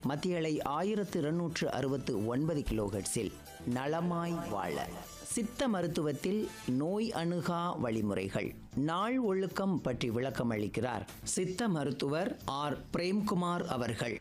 மத்தியலை ஆயிரத்து இருநூற்று அறுபத்து ஒன்பது கிலோஹெர்ட்ஸில் நலமாய் வாழ சித்த மருத்துவத்தில் நோய் அணுகா வழிமுறைகள் நாள் ஒழுக்கம் பற்றி விளக்கம் அளிக்கிறார் சித்த மருத்துவர் ஆர் பிரேம்குமார் அவர்கள்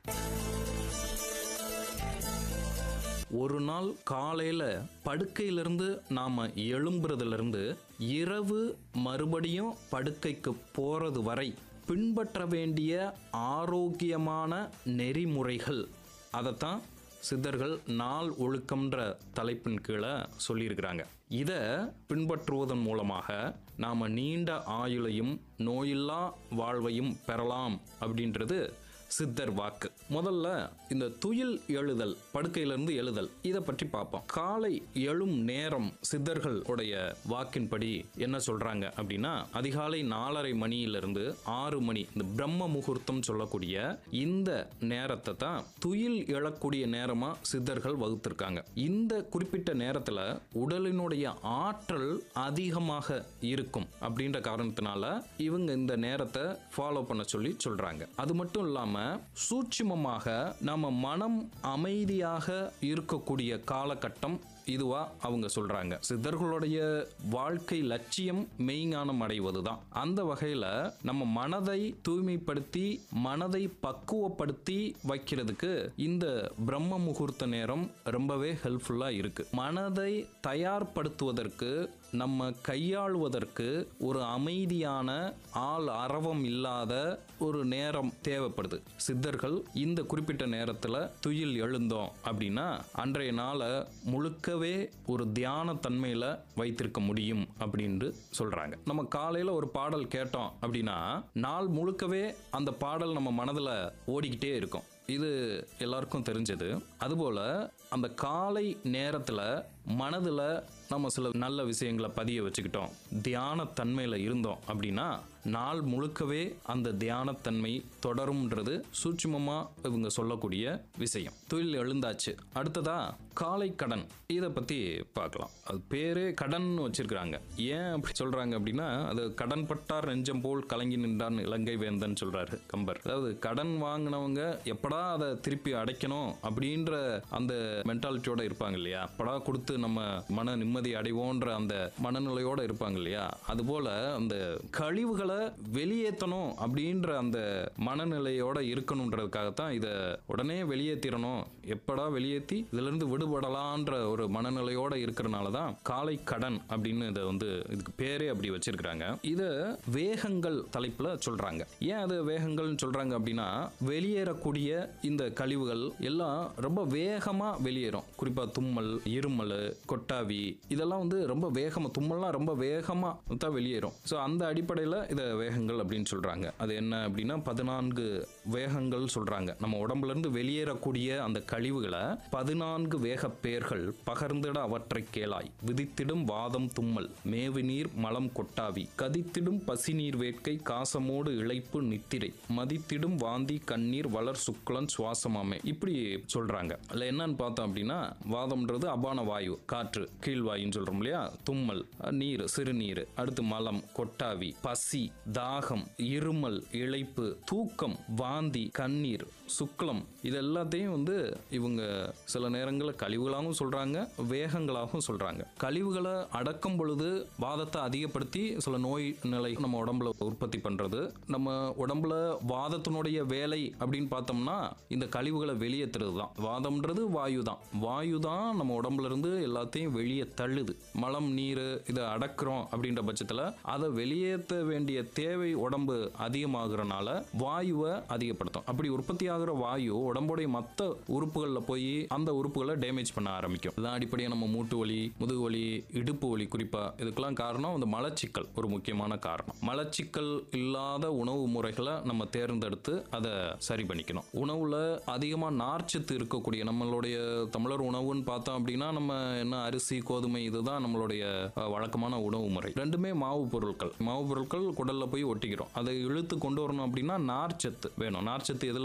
ஒரு நாள் காலையில படுக்கையிலிருந்து நாம எழும்புறதுலேருந்து இரவு மறுபடியும் படுக்கைக்கு போறது வரை பின்பற்ற வேண்டிய ஆரோக்கியமான நெறிமுறைகள் அதைத்தான் சித்தர்கள் நாள் ஒழுக்கம்ன்ற தலைப்பின் கீழே சொல்லியிருக்கிறாங்க இதை பின்பற்றுவதன் மூலமாக நாம் நீண்ட ஆயுளையும் நோயில்லா வாழ்வையும் பெறலாம் அப்படின்றது சித்தர் வாக்கு முதல்ல இந்த துயில் எழுதல் படுக்கையிலிருந்து எழுதல் இதை பற்றி பார்ப்போம் காலை எழும் நேரம் சித்தர்கள் உடைய வாக்கின்படி என்ன சொல்றாங்க அப்படின்னா அதிகாலை நாலரை மணியிலிருந்து ஆறு மணி இந்த பிரம்ம முகூர்த்தம் சொல்லக்கூடிய இந்த நேரத்தை தான் துயில் எழக்கூடிய நேரமா சித்தர்கள் வகுத்திருக்காங்க இந்த குறிப்பிட்ட நேரத்துல உடலினுடைய ஆற்றல் அதிகமாக இருக்கும் அப்படின்ற காரணத்தினால இவங்க இந்த நேரத்தை ஃபாலோ பண்ண சொல்லி சொல்றாங்க அது மட்டும் இல்லாம சூட்சுமமாக நம்ம மனம் அமைதியாக இருக்கக்கூடிய காலகட்டம் இதுவா அவங்க சொல்றாங்க சித்தர்களுடைய வாழ்க்கை லட்சியம் மெய்ஞானம் அடைவது தான் அந்த வகையில நம்ம மனதை தூய்மைப்படுத்தி மனதை பக்குவப்படுத்தி வைக்கிறதுக்கு இந்த பிரம்ம முகூர்த்த நேரம் ரொம்பவே ஹெல்ப்ஃபுல்லா இருக்கு மனதை தயார்படுத்துவதற்கு நம்ம கையாளுவதற்கு ஒரு அமைதியான ஆள் அரவம் இல்லாத ஒரு நேரம் தேவைப்படுது சித்தர்கள் இந்த குறிப்பிட்ட நேரத்தில் துயில் எழுந்தோம் அப்படின்னா அன்றைய நாளை முழுக்கவே ஒரு தியான தன்மையில் வைத்திருக்க முடியும் அப்படின்னு சொல்றாங்க நம்ம காலையில் ஒரு பாடல் கேட்டோம் அப்படின்னா நாள் முழுக்கவே அந்த பாடல் நம்ம மனதில் ஓடிக்கிட்டே இருக்கும் இது எல்லாருக்கும் தெரிஞ்சது அதுபோல் அந்த காலை நேரத்தில் மனதில் நம்ம சில நல்ல விஷயங்களை பதிய வச்சுக்கிட்டோம் தியான தன்மையில் இருந்தோம் அப்படின்னா நாள் முழுக்கவே அந்த தியானத்தன்மை தொடரும்ன்றது சூட்சுமமாக இவங்க சொல்லக்கூடிய விஷயம் தொழில் எழுந்தாச்சு அடுத்ததா காலை கடன் இதை பற்றி பார்க்கலாம் அது பேரே கடன் வச்சிருக்கிறாங்க ஏன் அப்படி சொல்கிறாங்க அப்படின்னா அது கடன் பட்டார் நெஞ்சம் போல் கலங்கி நின்றான் இலங்கை வேந்தன் சொல்கிறாரு கம்பர் அதாவது கடன் வாங்கினவங்க எப்படா அதை திருப்பி அடைக்கணும் அப்படின்ற அந்த மென்டாலிட்டியோட இருப்பாங்க இல்லையா எப்படா கொடுத்து நம்ம மன நிம்மதி அடைவோன்ற அந்த மனநிலையோட இருப்பாங்க இல்லையா அதுபோல அந்த கழிவுகளை வெளியேற்றணும் அப்படின்ற அந்த மனநிலையோட இருக்கணுன்றதுக்காகத்தான் இதை உடனே வெளியேற்றிடணும் எப்படா வெளியேற்றி இதுல இருந்து விடுபடலான்ற ஒரு மனநிலையோட இருக்கிறனால தான் காலை கடன் அப்படின்னு இதை வந்து இதுக்கு பேரே அப்படி வச்சிருக்கிறாங்க இதை வேகங்கள் தலைப்புல சொல்றாங்க ஏன் அது வேகங்கள்னு சொல்றாங்க அப்படின்னா வெளியேறக்கூடிய இந்த கழிவுகள் எல்லாம் ரொம்ப வேகமா வெளியேறும் குறிப்பா தும்மல் இருமல் கொட்டாவி இதெல்லாம் வந்து ரொம்ப வேகமா தும்மல்லாம் ரொம்ப வேகமா தான் வெளியேறும் ஸோ அந்த அடிப்படையில் இதை வேகங்கள் அப்படின்னு சொல்றாங்க அது என்ன அப்படின்னா பதினான்கு வேகங்கள் சொல்றாங்க நம்ம உடம்புல இருந்து வெளியேறக்கூடிய அந்த கழிவுகளை பதினான்கு வேக பேர்கள் பகர்ந்திட அவற்றை கேளாய் விதித்திடும் வாதம் தும்மல் மேவு நீர் மலம் கொட்டாவி கதித்திடும் பசி நீர் வேட்கை காசமோடு இழைப்பு நித்திரை மதித்திடும் வாந்தி கண்ணீர் வளர் சுக்லன் சுவாசமாமே இப்படி சொல்றாங்க அதுல என்னன்னு பார்த்தோம் அப்படின்னா வாதம்ன்றது அபான வாயு காற்று கீழ்வாயுன்னு சொல்றோம் இல்லையா தும்மல் நீர் சிறுநீர் அடுத்து மலம் கொட்டாவி பசி தாகம் இருமல் இழைப்பு தூக்கம் வாந்தி கண்ணீர் சுக்லம் இது எல்லாத்தையும் வந்து இவங்க சில நேரங்களில் கழிவுகளாகவும் சொல்றாங்க வேகங்களாகவும் சொல்றாங்க கழிவுகளை அடக்கும் பொழுது வாதத்தை அதிகப்படுத்தி சில நோய் நிலை நம்ம உடம்புல உற்பத்தி பண்றது நம்ம உடம்புல வாதத்தினுடைய வேலை அப்படின்னு பார்த்தோம்னா இந்த கழிவுகளை வெளியேற்றுறது தான் வாதம்ன்றது வாயு தான் வாயு தான் நம்ம உடம்புல இருந்து எல்லாத்தையும் வெளியே தள்ளுது மலம் நீர் இதை அடக்குறோம் அப்படின்ற பட்சத்தில் அதை வெளியேற்ற வேண்டிய தேவை உடம்பு அதிகமாகிறனால வாயுவை அதிகப்படுத்தும் அப்படி உற்பத்தி ஆகிற வாயு உடம்புடைய மற்ற உறுப்புகளில் போய் அந்த உறுப்புகளை டேமேஜ் பண்ண ஆரம்பிக்கும் இதான் அடிப்படையாக நம்ம மூட்டு வலி முதுகு வலி இடுப்பு வலி குறிப்பாக இதுக்கெல்லாம் காரணம் இந்த மலச்சிக்கல் ஒரு முக்கியமான காரணம் மலச்சிக்கல் இல்லாத உணவு முறைகளை நம்ம தேர்ந்தெடுத்து அதை சரி பண்ணிக்கணும் உணவுல அதிகமாக நார்ச்சத்து இருக்கக்கூடிய நம்மளுடைய தமிழர் உணவுன்னு பார்த்தோம் அப்படின்னா நம்ம என்ன அரிசி கோதுமை இதுதான் நம்மளுடைய அஹ், வழக்கமான உணவு முறை ரெண்டுமே மாவு பொருட்கள் மாவு பொருட்கள் குடல்ல போய் ஒட்டிக்கிறோம் அதை இழுத்து கொண்டு வரணும் அப்படின்னா நார்ச்சத்து வேணும் நார்ச்சத்து எதுல இருக்குன்னா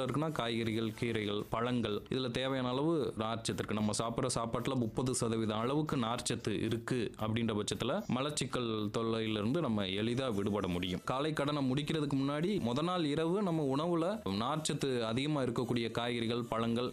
காய்கறிகள் கீரைகள் பழங்கள் இதுல தேவையான அளவு நார்ச்சத்து இருக்கு நம்ம சாப்பிட்ற சாப்பாட்டுல முப்பது சதவீதம் அளவுக்கு நார்ச்சத்து இருக்கு அப்படின்ற பட்சத்துல மலச்சிக்கல் தொல்லையிலிருந்து நம்ம எளிதா விடுபட முடியும் காலை கடனை முடிக்கிறதுக்கு முன்னாடி முத நாள் இரவு நம்ம உணவுல நார்ச்சத்து அதிகமா இருக்கக்கூடிய காய்கறிகள் பழங்கள்